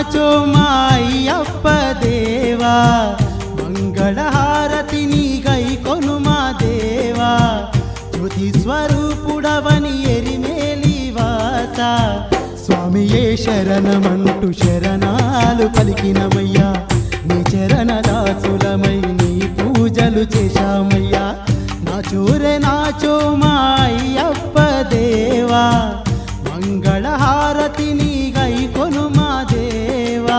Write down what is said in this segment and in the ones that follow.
nacho మా అయ్యప్ప దేవా మంగళహారతి నీ గై కొను మా దేవా జ్యోతి స్వరూపుడవని ఎరిమేలి వాస స్వామియే శరణమంటూ శరణాలు పలికినమయ్యా నీ చరణ దాసులమై నీ పూజలు చేశామయ్యా నా చూరే నాచో మా అయ్యప్ప దేవా మంగళహారతి నీ గై కొను మా దేవా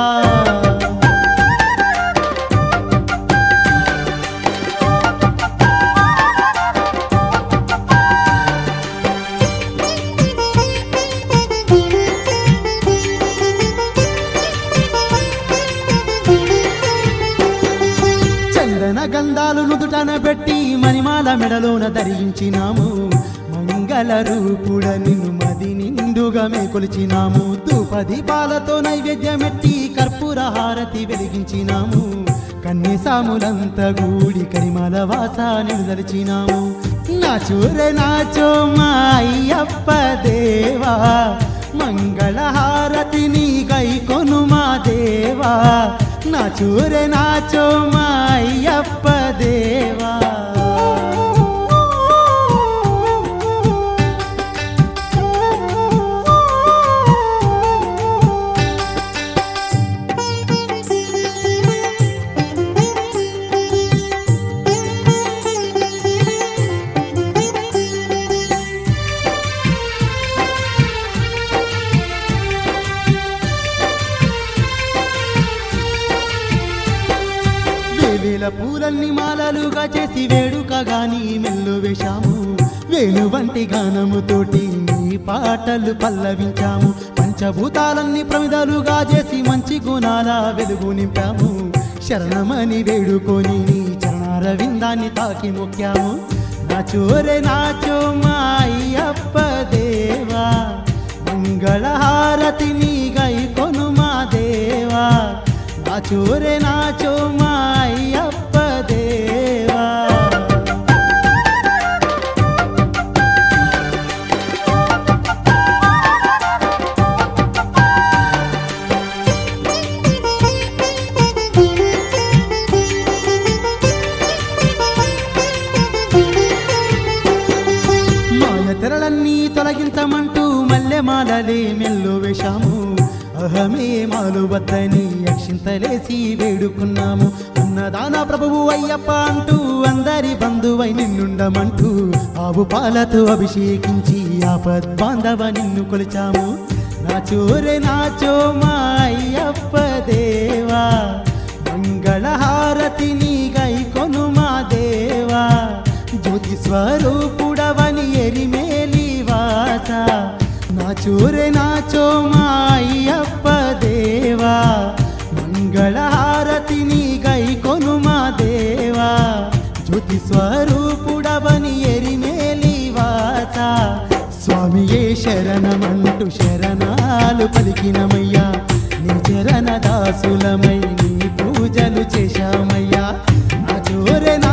చందన గంధాలు నుదుటన పెట్టి మణిమాల మెడలోన ధరించినాము మంగళ రూపుడ నిన్ను మది నిండుగా మే కొలిచినాము ధూపదీపాలతో నైవేద్యమెట్టి కర్పూర హారతి వెలిగించినాము కన్యసాములంత గూడి కరిమల వాసాన్ని దలిచినాము నా చూరే నాచో మా అయ్యప్ప దేవా మంగళహారతి నీ గై కొను మా దేవా నా చూరే నాచో మా అయ్యప్ప దేవా వేవేల పూలన్ని మాలలుగా చేసి వేడుకగాని మెల్లు వేశాము వేణు వంటి గానముతోటి నీ పాటలు పల్లవించాము పంచభూతాలన్నీ ప్రమిదలుగా చేసి మంచి గుణాల వెలుగు నింపాము శరణమని వేడుకొని నీ చరణారవిందాన్ని తాకి మొక్కాము నా చోరే నాచో మా అయ్యప్ప దేవా మంగళహారతి నీ గై కొను మా దేవా నా చోరే నాచో మా అయ్యప్ప దేవా మాయ తెరలన్నీ తొలగించమంటూ మల్లె మాలలే మెల్లు వేశాము అహమే మాలు వద్దని అక్షింతలేసి వేడుకున్నాము అన్నదాన ప్రభువు అయ్యప్ప అంటూ అందరి బంధువై నిన్నుండమంటూ ఆవు పాలతో అభిషేకించి ఆపద్ బాంధవ నిన్ను కొలిచాము నా చోరే నాచో మా అయ్యప్ప దేవా మంగళహారతి నీ గై కొను మా దేవా జ్యోతి స్వరూపుడవని ఎరిమేలి వాస నా చూరే నాచో మా అయ్యప్ప దేవా మంగళహారతి నీ గై కొను మా దేవా జ్యోతి స్వరూపుడవని ఎరిమేలి వాస స్వామియే శరణమంటూ శరణాలు పలికినమయ్యా నీ చరణ దాసులమై నీ పూజలు చేశామయ్యా నా చోరే